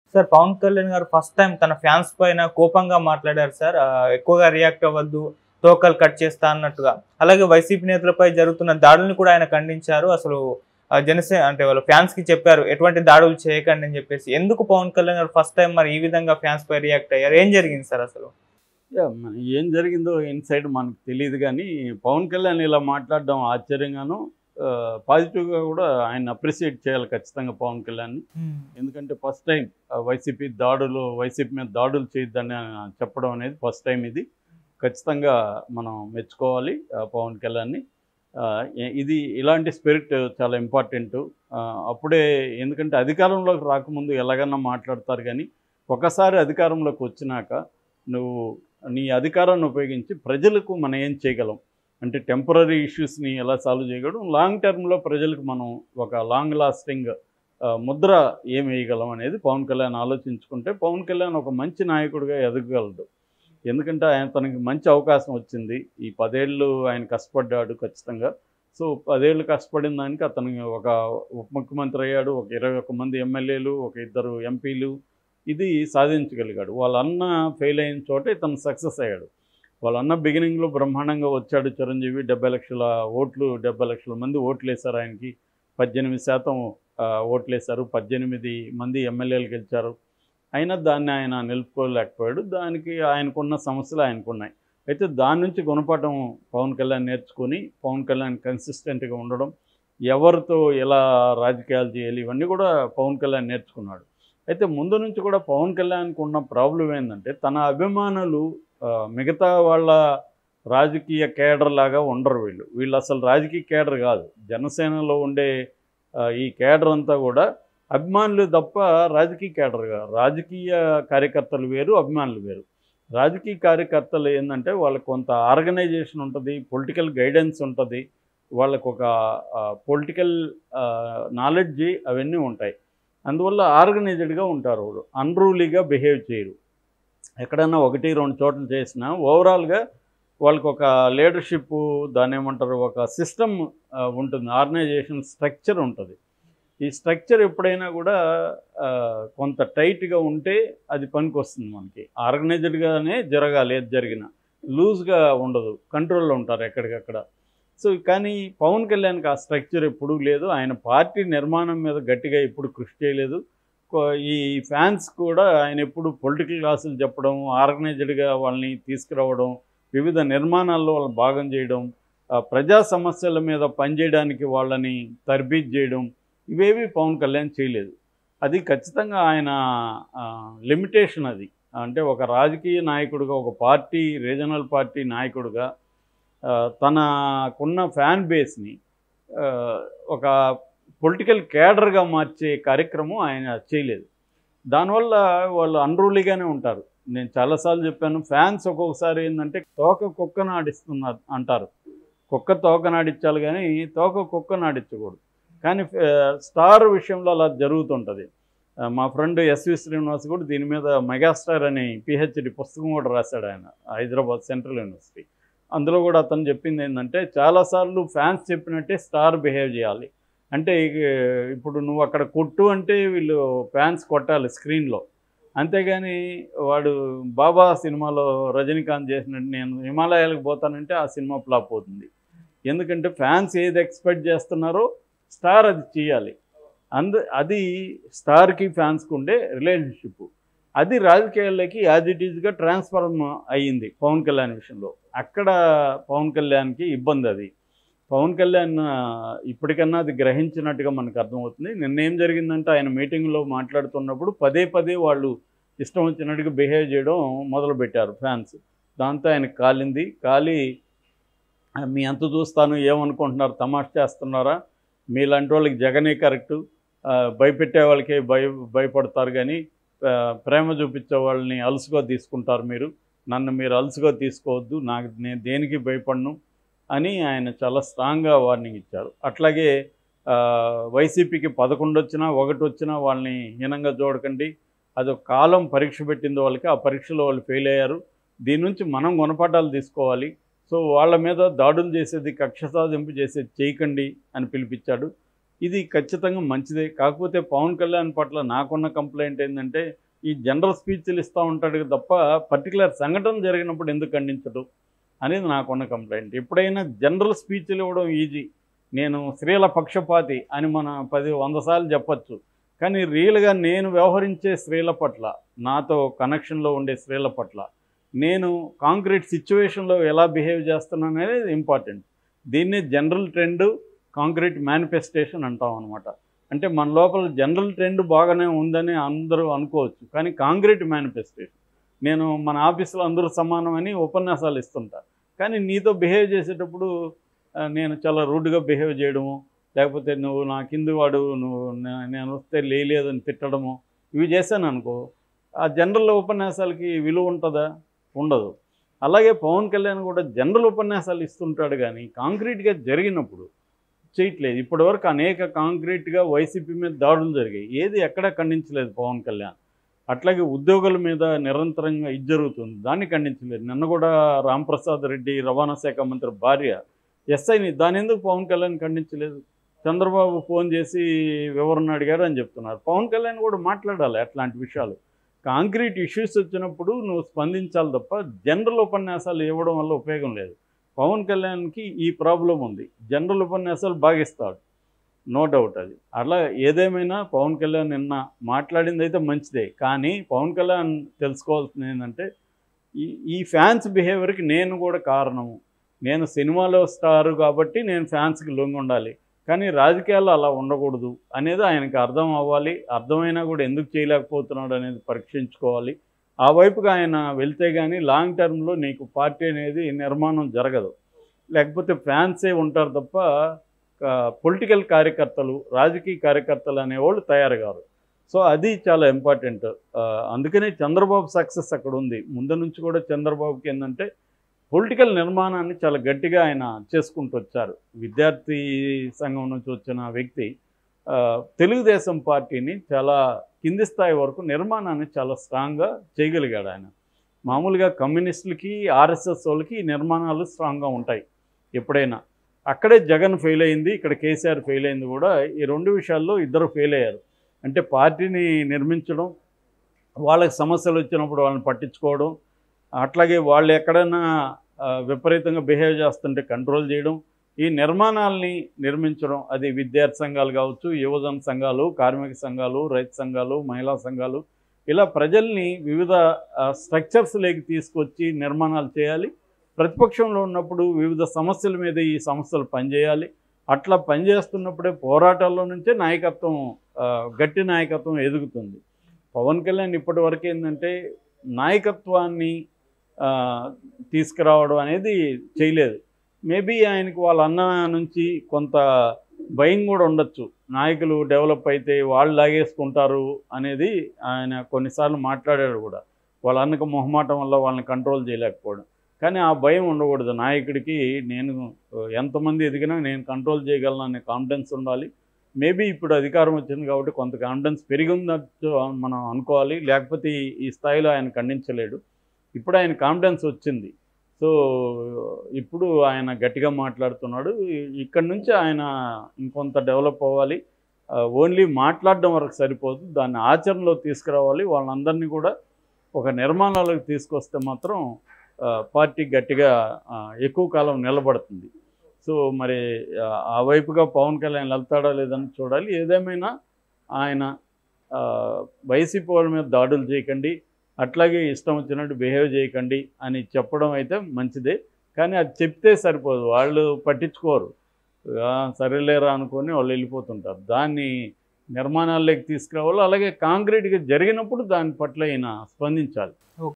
sir Pawan Kalyan గారు first time తన fans పైన కోపంగా మాట్లాడారు సార్ ఆ, ఎక్కువగా రియాక్ట్ అవ్వద్దు తోకలు కట్ చేస్తా అన్నట్టుగా అలాగే వైసీపీ నేతలపై జరుగుతున్న దాడుల్ని కూడా ఆయన ఖండించారు అసలు ఆ, జనసేన అంటే వాళ్ళ ఫ్యాన్స్ కి చెప్పారు ఎటువంటి దాడులు చేయకండి అని చెప్పేసి ఎందుకు పవన్ కళ్యాణ్ గారు ఫస్ట్ టైం మరి ఈ విధంగా ఫ్యాన్స్ పై రియాక్ట్ అయ్యారు ఏం జరిగింది సార్ అసలు యా, మన ఏం జరిగిందో ఇన్సైడ్ మనకు తెలియదు కానీ పవన్ కళ్యాణ్ ఇలా మాట్లాడడం ఆశ్చర్యంగాను ఆ, పాజిటివ్గా కూడా ఆయన అప్రిషియేట్ చేయాలి ఖచ్చితంగా పవన్ కళ్యాణ్ ఎందుకంటే ఫస్ట్ టైం వైసీపీ దాడులు వైసీపీ మీద దాడులు చేయొద్దని ఆయన చెప్పడం అనేది ఫస్ట్ టైం ఇది ఖచ్చితంగా మనం మెచ్చుకోవాలి ఆ, పవన్ కళ్యాణ్ని ఆ, ఏ- ఇది ఇలాంటి స్పిరిట్ చాలా ఇంపార్టెంట్ అప్పుడే ఎందుకంటే అధికారంలోకి రాకముందు ఎలాగన్నా మాట్లాడతారు కానీ ఒకసారి అధికారంలోకి వచ్చినాక నువ్వు నీ అధికారాన్ని ఉపయోగించి ప్రజలకు మనం ఏం చేయగలం అంటే టెంపరీ ఇష్యూస్ని ఎలా సాల్వ్ చేయగలం లాంగ్ టర్మ్లో ప్రజలకు మనం ఒక లాంగ్ లాస్టింగ్ ఆ, ముద్ర ఏం వేయగలం అనేది పవన్ కళ్యాణ్ ఆలోచించుకుంటే పవన్ కళ్యాణ్ ఒక మంచి నాయకుడిగా ఎదగగలడు ఎందుకంటే ఆయన తనకి మంచి అవకాశం వచ్చింది ఈ పదేళ్ళు ఆయన కష్టపడ్డాడు ఖచ్చితంగా సో పదేళ్ళు కష్టపడిన దానికి అతనికి ఒక ఉప ముఖ్యమంత్రి అయ్యాడు ఒక ఇరవై ఒక్క మంది ఎమ్మెల్యేలు ఒక ఇద్దరు ఎంపీలు ఇది సాధించగలిగాడు వాళ్ళ అన్న ఫెయిల్ అయిన చోట ఇతను సక్సెస్ అయ్యాడు వాళ్ళ అన్న బిగినింగ్లో బ్రహ్మాండంగా వచ్చాడు చిరంజీవి డెబ్బై లక్షల ఓట్లు డెబ్బై లక్షల మంది ఓట్లు వేశారు ఆయనకి పద్దెనిమిది శాతం ఆ, ఓట్లు వేశారు పద్దెనిమిది మంది ఎమ్మెల్యేలు గెలిచారు అయినా దాన్ని ఆయన నిలుపుకోలేకపోయాడు దానికి ఆయనకున్న సమస్యలు ఆయనకున్నాయి అయితే దాని నుంచి గుణపాఠం పవన్ కళ్యాణ్ నేర్చుకొని పవన్ కళ్యాణ్ కన్సిస్టెంట్గా ఉండడం ఎవరితో ఎలా రాజకీయాలు చేయాలి ఇవన్నీ కూడా పవన్ కళ్యాణ్ నేర్చుకున్నాడు అయితే ముందు నుంచి కూడా పవన్ కళ్యాణ్కి ఉన్న ప్రాబ్లం ఏంటంటే తన అభిమానులు ఆ, మిగతా వాళ్ళ రాజకీయ కేడర్ లాగా ఉండరు వీళ్ళు వీళ్ళు అసలు రాజకీయ కేడర్ కాదు జనసేనలో ఉండే ఆ, ఈ కేడర్ అంతా కూడా అభిమానులు తప్ప రాజకీయ కేడర్ కాదు రాజకీయ కార్యకర్తలు వేరు అభిమానులు వేరు రాజకీయ కార్యకర్తలు ఏంటంటే వాళ్ళకి కొంత ఆర్గనైజేషన్ ఉంటుంది పొలిటికల్ గైడెన్స్ ఉంటుంది వాళ్ళకు ఒక పొలిటికల్ నాలెడ్జ్ అవన్నీ ఉంటాయి అందువల్ల ఆర్గనైజ్డ్గా ఉంటారు వాళ్ళు అన్రూలీగా బిహేవ్ చేయరు ఎక్కడైనా ఒకటి రెండు చోట్ల చేసినా ఓవరాల్గా వాళ్ళకి ఒక లీడర్షిప్ దాన్ని ఏమంటారు ఒక సిస్టమ్ ఉంటుంది ఆర్గనైజేషన్ స్ట్రక్చర్ ఉంటుంది ఈ స్ట్రక్చర్ ఎప్పుడైనా కూడా ఆ, కొంత టైట్గా ఉంటే అది పనికి వస్తుంది మనకి ఆర్గనైజ్డ్గానే జరగాలి ఏది జరిగినా లూజ్గా ఉండదు కంట్రోల్లో ఉంటారు ఎక్కడికక్కడ సో కానీ పవన్ కళ్యాణ్కి ఆ స్ట్రక్చర్ ఎప్పుడూ లేదు ఆయన పార్టీ నిర్మాణం మీద గట్టిగా ఎప్పుడు కృషి చేయలేదు కో- ఈ ఫ్యాన్స్ కూడా ఆయన ఎప్పుడు పొలిటికల్ క్లాసులు చెప్పడం ఆర్గనైజ్డ్గా వాళ్ళని తీసుకురావడం వివిధ నిర్మాణాల్లో వాళ్ళు భాగం చేయడం ఆ, ప్రజా సమస్యల మీద పనిచేయడానికి వాళ్ళని తర్బీజ్ చేయడం ఇవేవి పవన్ కళ్యాణ్ చేయలేదు అది ఖచ్చితంగా ఆయన లిమిటేషన్ అది అంటే ఒక రాజకీయ నాయకుడిగా ఒక పార్టీ రీజనల్ పార్టీ నాయకుడిగా ఆ, తనకున్న ఫ్యాన్ బేస్ని ఆ, ఒక పొలిటికల్ కేడర్గా మార్చే కార్యక్రమం ఆయన చేయలేదు దానివల్ల వాళ్ళు అన్రూలీగానే ఉంటారు నేను చాలాసార్లు చెప్పాను ఫ్యాన్స్ ఒక్కొక్కసారి ఏంటంటే తోక కుక్కను ఆడిస్తున్నారు అంటారు కుక్క తోకను ఆడించాలి కానీ తోక కుక్కను ఆడించకూడదు కానీ ఆ, స్టార్ విషయంలో అలా జరుగుతుంటుంది ఆ, మా ఫ్రెండ్ ఎస్వి శ్రీనివాస్ కూడా దీని మీద మెగాస్టార్ అని పిహెచ్డి పుస్తకం కూడా రాశాడు ఆయన హైదరాబాద్ సెంట్రల్ యూనివర్సిటీ అందులో కూడా అతను చెప్పింది ఏంటంటే చాలాసార్లు ఫ్యాన్స్ చెప్పినట్టే స్టార్ బిహేవ్ చేయాలి అంటే ఇక ఇప్పుడు నువ్వు అక్కడ కొట్టు అంటే వీళ్ళు ఫ్యాన్స్ కొట్టాలి స్క్రీన్లో అంతేగాని వాడు బాబా సినిమాలో రజనీకాంత్ చేసినట్టు నేను హిమాలయాలకు పోతానంటే ఆ సినిమా ఫ్లాప్ అవుతుంది ఎందుకంటే ఫ్యాన్స్ ఏది ఎక్స్పెక్ట్ చేస్తున్నారో స్టార్ అది చేయాలి అందు అది స్టార్కి ఫ్యాన్స్కి ఉండే రిలేషన్షిప్ అది రాజకీయాల్లోకి యాజ్ ఇట్ ఈజ్గా ట్రాన్స్ఫార్మ్ అయ్యింది పవన్ కళ్యాణ్ విషయంలో అక్కడ పవన్ కళ్యాణ్కి ఇబ్బంది అది పవన్ కళ్యాణ్ ఆ, ఇప్పటికన్నా అది గ్రహించినట్టుగా మనకు అర్థమవుతుంది నిన్న ఏం జరిగిందంటే ఆయన మీటింగ్లో మాట్లాడుతున్నప్పుడు పదే పదే వాళ్ళు ఇష్టం వచ్చినట్టుగా బిహేవ్ చేయడం మొదలుపెట్టారు ఫ్యాన్స్ దాంతో ఆయన కాలింది కాలి "ఆ, మీ అంత చూస్తాను ఏమనుకుంటున్నారు తమాషా చేస్తున్నారా మీలాంటి వాళ్ళకి జగనే కరెక్టు ఆ, భయపెట్టే వాళ్ళకే భయ భయపడతారు కానీ ఆ, ప్రేమ చూపించే వాళ్ళని అలుసుగా తీసుకుంటారు మీరు నన్ను మీరు అలుసుగా తీసుకోవద్దు నాకు నేను దేనికి భయపడను అని ఆయన చాలా స్ట్రాంగ్గా వార్నింగ్ ఇచ్చారు అట్లాగే ఆ, వైసీపీకి పదకొండు వచ్చినా ఒకటి వచ్చినా వాళ్ళని హీనంగా చూడకండి అది ఒక కాలం పరీక్ష పెట్టింది వాళ్ళకి ఆ పరీక్షలో వాళ్ళు ఫెయిల్ అయ్యారు దీని నుంచి మనం గుణపాఠాలు తీసుకోవాలి సో వాళ్ళ మీద దాడులు చేసేది కక్ష సాధింపు చేసేది చేయకండి అని పిలిపించాడు ఇది ఖచ్చితంగా మంచిదే కాకపోతే పవన్ కళ్యాణ్ పట్ల నాకున్న కంప్లైంట్ ఏంటంటే ఈ జనరల్ స్పీచ్లు ఇస్తూ ఉంటాడు తప్ప పర్టికులర్ సంఘటన జరిగినప్పుడు ఎందుకు ఖండించడు అనేది నాకున్న కంప్లైంట్ ఎప్పుడైనా జనరల్ స్పీచ్లు ఇవ్వడం ఈజీ నేను స్త్రీల పక్షపాతి అని మన పది వంద సార్లు చెప్పచ్చు కానీ రియల్గా నేను వ్యవహరించే స్త్రీల పట్ల నాతో కనెక్షన్లో ఉండే స్త్రీల పట్ల నేను కాంక్రీట్ సిచ్యువేషన్లో ఎలా బిహేవ్ చేస్తున్నాను అనేది ఇంపార్టెంట్ దీన్నే జనరల్ ట్రెండ్ కాంక్రీట్ మేనిఫెస్టేషన్ అంటాం అనమాట అంటే మన లోపల జనరల్ ట్రెండ్ బాగానే ఉందని అందరూ అనుకోవచ్చు కానీ కాంక్రీట్ మేనిఫెస్టేషన్ నేను మన ఆఫీసులో అందరూ సమానమని ఉపన్యాసాలు ఇస్తుంటా కానీ నీతో బిహేవ్ చేసేటప్పుడు ఆ, నేను చాలా రూడ్గా బిహేవ్ చేయడము లేకపోతే నువ్వు నా కింది వాడు నువ్వు నే- నేను వస్తే లేలేదని తిట్టడము ఇవి చేశాను అనుకో ఆ జనరల్ ఉపన్యాసాలకి విలువ ఉంటుందా ఉండదు అలాగే పవన్ కళ్యాణ్ కూడా జనరల్ ఉపన్యాసాలు ఇస్తుంటాడు కానీ కాంక్రీట్గా జరిగినప్పుడు చేయట్లేదు ఇప్పటివరకు అనేక కాంక్రీట్గా వైసీపీ మీద దాడులు జరిగాయి ఏది ఎక్కడా ఖండించలేదు పవన్ కళ్యాణ్ అట్లాగే ఉద్యోగుల మీద నిరంతరంగా ఇది జరుగుతుంది దాన్ని ఖండించలేదు నిన్న కూడా రాంప్రసాద్ రెడ్డి రవాణా శాఖ మంత్రి భార్య ఎస్ఐని దాని ఎందుకు పవన్ కళ్యాణ్ ఖండించలేదు చంద్రబాబు ఫోన్ చేసి వివరణ అడిగారు అని చెప్తున్నారు పవన్ కళ్యాణ్ కూడా మాట్లాడాలి అట్లాంటి విషయాలు కాంక్రీట్ ఇష్యూస్ వచ్చినప్పుడు నువ్వు స్పందించాలి తప్ప జనరల్ ఉపన్యాసాలు ఇవ్వడం వల్ల ఉపయోగం లేదు పవన్ కళ్యాణ్కి ఈ ప్రాబ్లం ఉంది జనరల్ ఉపన్యాసాలు బాగా ఇస్తాడు నో డౌట్ అది అలా ఏదేమైనా పవన్ కళ్యాణ్ నిన్న మాట్లాడింది అయితే మంచిదే కానీ పవన్ కళ్యాణ్ తెలుసుకోవాల్సింది ఏంటంటే ఈ ఈ ఫ్యాన్స్ బిహేవియర్కి నేను కూడా కారణము నేను సినిమాలో స్టారు కాబట్టి నేను ఫ్యాన్స్కి లొంగి ఉండాలి కానీ రాజకీయాల్లో అలా ఉండకూడదు అనేది ఆయనకి అర్థం అవ్వాలి అర్థమైనా కూడా ఎందుకు చేయలేకపోతున్నాడు అనేది పరీక్షించుకోవాలి ఆ వైపుగా ఆయన వెళ్తే కానీ లాంగ్ టర్మ్లో నీకు పార్టీ అనేది నిర్మాణం జరగదు లేకపోతే ఫ్యాన్సే ఉంటారు తప్ప పొలిటికల్ కార్యకర్తలు రాజకీయ కార్యకర్తలు అనేవాళ్ళు తయారు కారు సో అది చాలా ఇంపార్టెంట్ అందుకనే చంద్రబాబు సక్సెస్ అక్కడ ఉంది ముందు నుంచి కూడా చంద్రబాబుకి ఏంటంటే పొలిటికల్ నిర్మాణాన్ని చాలా గట్టిగా ఆయన చేసుకుంటూ వచ్చారు విద్యార్థి సంఘం నుంచి వచ్చిన వ్యక్తి ఆ, తెలుగుదేశం పార్టీని చాలా కింది స్థాయి వరకు నిర్మాణాన్ని చాలా స్ట్రాంగ్గా చేయగలిగాడు ఆయన మామూలుగా కమ్యూనిస్టులకి ఆర్ఎస్ఎస్ వాళ్ళకి ఈ నిర్మాణాలు స్ట్రాంగ్గా ఉంటాయి ఎప్పుడైనా అక్కడే జగన్ ఫెయిల్ అయింది ఇక్కడ కేసీఆర్ ఫెయిల్ అయింది కూడా ఈ రెండు విషయాల్లో ఇద్దరు ఫెయిల్ అయ్యారు అంటే పార్టీని నిర్మించడం వాళ్ళకి సమస్యలు వచ్చినప్పుడు వాళ్ళని పట్టించుకోవడం అట్లాగే వాళ్ళు ఎక్కడైనా ఆ, విపరీతంగా బిహేవ్ చేస్తుంటే కంట్రోల్ చేయడం ఈ నిర్మాణాలని నిర్మించడం అది విద్యార్థి సంఘాలు కావచ్చు యువజన సంఘాలు కార్మిక సంఘాలు రైతు సంఘాలు మహిళా సంఘాలు ఇలా ప్రజల్ని వివిధ స్ట్రక్చర్స్లోకి తీసుకొచ్చి నిర్మాణాలు చేయాలి ప్రతిపక్షంలో ఉన్నప్పుడు వివిధ సమస్యల మీద ఈ సంస్థలు పనిచేయాలి అట్లా పనిచేస్తున్నప్పుడే పోరాటాల్లో నుంచే నాయకత్వం ఆ, గట్టి నాయకత్వం ఎదుగుతుంది పవన్ కళ్యాణ్ ఇప్పటి వరకు ఏంటంటే నాయకత్వాన్ని ఆ, తీసుకురావడం అనేది చేయలేదు మేబీ ఆయనకు వాళ్ళ అన్న నుంచి కొంత భయం కూడా ఉండొచ్చు నాయకులు డెవలప్ అయితే వాళ్ళు లాగేసుకుంటారు అనేది ఆయన కొన్నిసార్లు మాట్లాడాడు కూడా వాళ్ళ అన్నకు మొహమాటం వల్ల వాళ్ళని కంట్రోల్ చేయలేకపోవడం కానీ ఆ భయం ఉండకూడదు నాయకుడికి నేను ఆ, ఎంతమంది ఎదిగినా నేను కంట్రోల్ చేయగలను అనే కాన్ఫిడెన్స్ ఉండాలి మేబీ ఇప్పుడు అధికారం వచ్చింది కాబట్టి కొంత కాన్ఫిడెన్స్ పెరిగిందట్టు మనం అనుకోవాలి లేకపోతే ఈ- ఈ స్థాయిలో ఆయన ఖండించలేడు ఇప్పుడు ఆయన కాన్ఫిడెన్స్ వచ్చింది సో ఇప్పుడు ఆయన గట్టిగా మాట్లాడుతున్నాడు ఇ- ఇక్కడ నుంచి ఆయన ఇంకొంత డెవలప్ అవ్వాలి ఓన్లీ మాట్లాడడం వరకు సరిపోదు దాన్ని ఆచరణలో తీసుకురావాలి వాళ్ళందరినీ కూడా ఒక నిర్మాణాలకు తీసుకొస్తే మాత్రం ఆ, పార్టీ గట్టిగా ఆ, ఎక్కువ కాలం నిలబడుతుంది సో మరి ఆ, ఆ వైపుగా పవన్ కళ్యాణ్ వెళ్తాడా లేదని చూడాలి ఏదేమైనా ఆయన ఆ, వైసీపీ వాళ్ళ మీద దాడులు చేయకండి అట్లాగే ఇష్టం వచ్చినట్టు బిహేవ్ చేయకండి అని చెప్పడం అయితే మంచిదే కానీ అది చెప్తే సరిపోదు వాళ్ళు పట్టించుకోరు ఆ, సరేలేరా అనుకొని వాళ్ళు వెళ్ళిపోతుంటారు దాన్ని నిర్మాణాల్లోకి తీసుకురావాలి అలాగే కాంక్రీట్గా జరిగినప్పుడు దాని పట్ల ఈయన స్పందించాలి